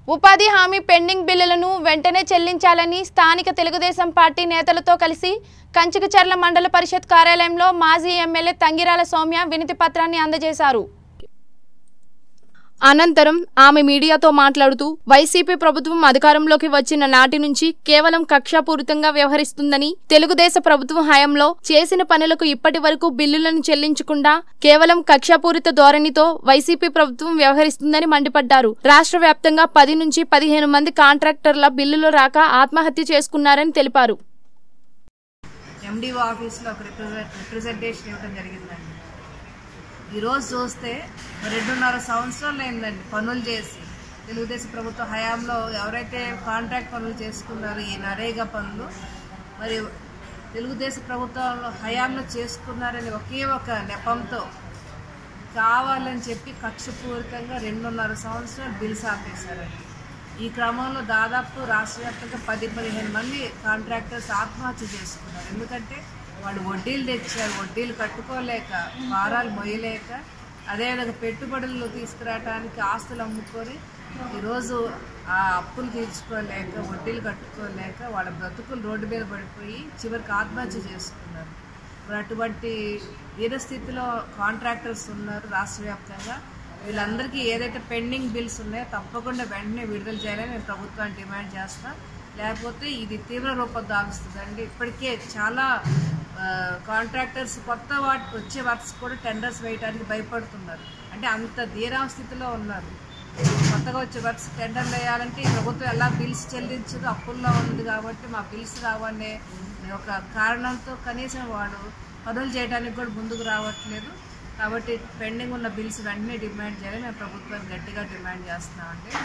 ఉపాధి హామీ పెండింగ్ బిల్లులను వెంటనే చెల్లించాలని స్థానిక తెలుగుదేశం పార్టీ నేతలతో కలిసి కంచికచర్ల మండల పరిషత్ కార్యాలయంలో మాజీ ఎమ్మెల్యే తంగిరాల సౌమ్య వినతి పత్రాన్ని అందజేశారు అనంతరం ఆమె మీడియాతో మాట్లాడుతూ వైసీపీ ప్రభుత్వం అధికారంలోకి వచ్చిన నాటి నుంచి కేవలం కక్షాపూరితంగా వ్యవహరిస్తుందని తెలుగుదేశ ప్రభుత్వం హయాంలో చేసిన పనులకు ఇప్పటి వరకు బిల్లులను చెల్లించకుండా కేవలం కక్షాపూరిత ధోరణితో వైసీపీ ప్రభుత్వం వ్యవహరిస్తుందని మండిపడ్డారు రాష్ట్ర వ్యాప్తంగా పది నుంచి పదిహేను మంది కాంట్రాక్టర్ల బిల్లులు రాక ఆత్మహత్య చేసుకున్నారని తెలిపారు ఎండిఓ ఆఫీస్లో ఒక రిప్రజెంట్ రిప్రజెంటేషన్ ఇవ్వడం జరిగిందండి ఈరోజు చూస్తే రెండున్నర సంవత్సరాలు అయిందండి పనులు చేసి తెలుగుదేశం ప్రభుత్వ హయాంలో ఎవరైతే కాంట్రాక్ట్ పనులు చేసుకున్నారో ఈ నరేగా పనులు మరి తెలుగుదేశం ప్రభుత్వంలో హయాంలో చేసుకున్నారని ఒకే ఒక నెపంతో కావాలని చెప్పి కక్షపూరితంగా రెండున్నర సంవత్సరాలు బిల్స్ ఆపేశారండి ఈ క్రమంలో దాదాపు రాష్ట్ర వ్యాప్తంగా పది పదిహేను మంది కాంట్రాక్టర్స్ ఆత్మహత్య చేసుకున్నారు ఎందుకంటే వాళ్ళు వడ్డీలు తెచ్చారు వడ్డీలు కట్టుకోలేక భారాలు మొయ్యలేక అదేవిధంగా పెట్టుబడులు తీసుకురావడానికి ఆస్తులు అమ్ముకొని ఈరోజు ఆ అప్పులు తీర్చుకోలేక వడ్డీలు కట్టుకోలేక వాళ్ళ బ్రతుకులు రోడ్డు మీద పడిపోయి చివరికి ఆత్మహత్య చేసుకున్నారు మరి అటువంటి దీనస్థితిలో కాంట్రాక్టర్స్ ఉన్నారు రాష్ట్ర వ్యాప్తంగా వీళ్ళందరికీ ఏదైతే పెండింగ్ బిల్స్ ఉన్నాయో తప్పకుండా వెంటనే విడుదల చేయాలని నేను ప్రభుత్వాన్ని డిమాండ్ చేస్తా లేకపోతే ఇది తీవ్ర రూపం దాలుస్తుందండి ఇప్పటికే చాలా కాంట్రాక్టర్స్ కొత్త వాటి వచ్చే వర్క్స్ కూడా టెండర్స్ వేయడానికి భయపడుతున్నారు అంటే అంత ధీరా స్థితిలో ఉన్నారు కొత్తగా వచ్చే వర్క్స్ టెండర్లు వేయాలంటే ఈ ప్రభుత్వం ఎలా బిల్స్ చెల్లించదు అప్పుల్లో ఉంది కాబట్టి మా బిల్స్ రావనే ఒక కారణంతో కనీసం వాడు పనులు చేయడానికి కూడా ముందుకు రావట్లేదు కాబట్టి పెండింగ్ ఉన్న బిల్స్ వెంటనే డిమాండ్ చేయాలని మేము ప్రభుత్వాన్ని గట్టిగా డిమాండ్ చేస్తున్నామండి